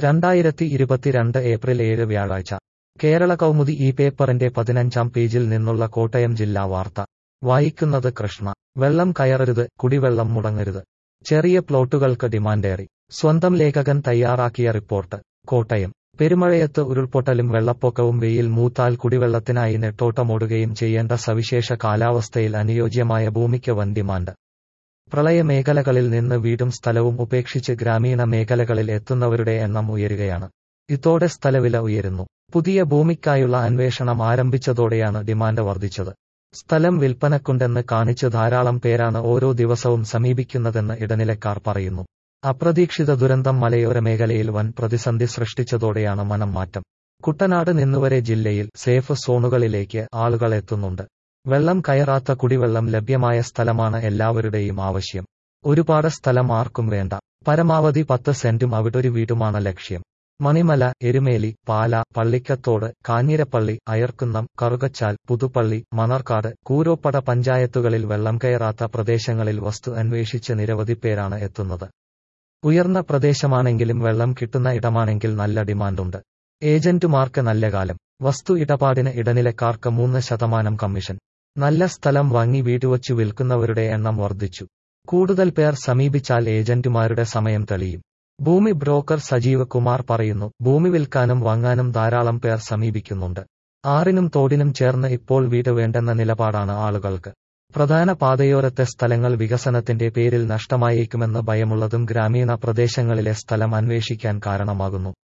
രണ്ടായിരത്തി ഇരുപത്തിരണ്ട് ഏപ്രിൽ ഏഴ് വ്യാഴാഴ്ച കേരള കൗമുദി ഈ പേപ്പറിന്റെ പതിനഞ്ചാം പേജിൽ നിന്നുള്ള കോട്ടയം ജില്ലാ വാർത്ത വായിക്കുന്നത് കൃഷ്ണ വെള്ളം കയറരുത് കുടിവെള്ളം മുടങ്ങരുത് ചെറിയ പ്ലോട്ടുകൾക്ക് ഡിമാൻഡേറി സ്വന്തം ലേഖകൻ തയ്യാറാക്കിയ റിപ്പോർട്ട് കോട്ടയം പെരുമഴയത്ത് ഉരുൾപൊട്ടലും വെള്ളപ്പൊക്കവും വെയിൽ മൂത്താൽ കുടിവെള്ളത്തിനായി നെട്ടോട്ടമോടുകയും ചെയ്യേണ്ട സവിശേഷ കാലാവസ്ഥയിൽ അനുയോജ്യമായ ഭൂമിക്ക് വൻ ഡിമാൻഡ് പ്രളയമേഖലകളിൽ നിന്ന് വീടും സ്ഥലവും ഉപേക്ഷിച്ച് ഗ്രാമീണ മേഖലകളിൽ എത്തുന്നവരുടെ എണ്ണം ഉയരുകയാണ് ഇതോടെ സ്ഥലവില ഉയരുന്നു പുതിയ ഭൂമിക്കായുള്ള അന്വേഷണം ആരംഭിച്ചതോടെയാണ് ഡിമാൻഡ് വർദ്ധിച്ചത് സ്ഥലം വിൽപ്പനക്കുണ്ടെന്ന് കാണിച്ച് ധാരാളം പേരാണ് ഓരോ ദിവസവും സമീപിക്കുന്നതെന്ന് ഇടനിലക്കാർ പറയുന്നു അപ്രതീക്ഷിത ദുരന്തം മലയോര മേഖലയിൽ വൻ പ്രതിസന്ധി സൃഷ്ടിച്ചതോടെയാണ് മനം മാറ്റം കുട്ടനാട് നിന്നുവരെ ജില്ലയിൽ സേഫ് സോണുകളിലേക്ക് ആളുകൾ എത്തുന്നുണ്ട് വെള്ളം കയറാത്ത കുടിവെള്ളം ലഭ്യമായ സ്ഥലമാണ് എല്ലാവരുടെയും ആവശ്യം ഒരുപാട് സ്ഥലം ആർക്കും വേണ്ട പരമാവധി പത്ത് സെന്റും അവിടൊരു വീടുമാണ് ലക്ഷ്യം മണിമല എരുമേലി പാല പള്ളിക്കത്തോട് കാഞ്ഞിരപ്പള്ളി അയർക്കുന്നം കറുകച്ചാൽ പുതുപ്പള്ളി മണർക്കാട് കൂരോപ്പട പഞ്ചായത്തുകളിൽ വെള്ളം കയറാത്ത പ്രദേശങ്ങളിൽ വസ്തു അന്വേഷിച്ച് നിരവധി പേരാണ് എത്തുന്നത് ഉയർന്ന പ്രദേശമാണെങ്കിലും വെള്ളം കിട്ടുന്ന ഇടമാണെങ്കിൽ നല്ല ഡിമാൻഡുണ്ട് ഏജന്റുമാർക്ക് നല്ല കാലം വസ്തു ഇടപാടിന് ഇടനിലക്കാർക്ക് മൂന്ന് ശതമാനം കമ്മീഷൻ നല്ല സ്ഥലം വാങ്ങി വീടുവച്ചു വിൽക്കുന്നവരുടെ എണ്ണം വർദ്ധിച്ചു കൂടുതൽ പേർ സമീപിച്ചാൽ ഏജന്റുമാരുടെ സമയം തെളിയും ഭൂമി ബ്രോക്കർ സജീവ് കുമാർ പറയുന്നു ഭൂമി വിൽക്കാനും വാങ്ങാനും ധാരാളം പേർ സമീപിക്കുന്നുണ്ട് ആറിനും തോടിനും ചേർന്ന് ഇപ്പോൾ വീട് വേണ്ടെന്ന നിലപാടാണ് ആളുകൾക്ക് പ്രധാന പാതയോരത്തെ സ്ഥലങ്ങൾ വികസനത്തിന്റെ പേരിൽ നഷ്ടമായേക്കുമെന്ന് ഭയമുള്ളതും ഗ്രാമീണ പ്രദേശങ്ങളിലെ സ്ഥലം അന്വേഷിക്കാൻ കാരണമാകുന്നു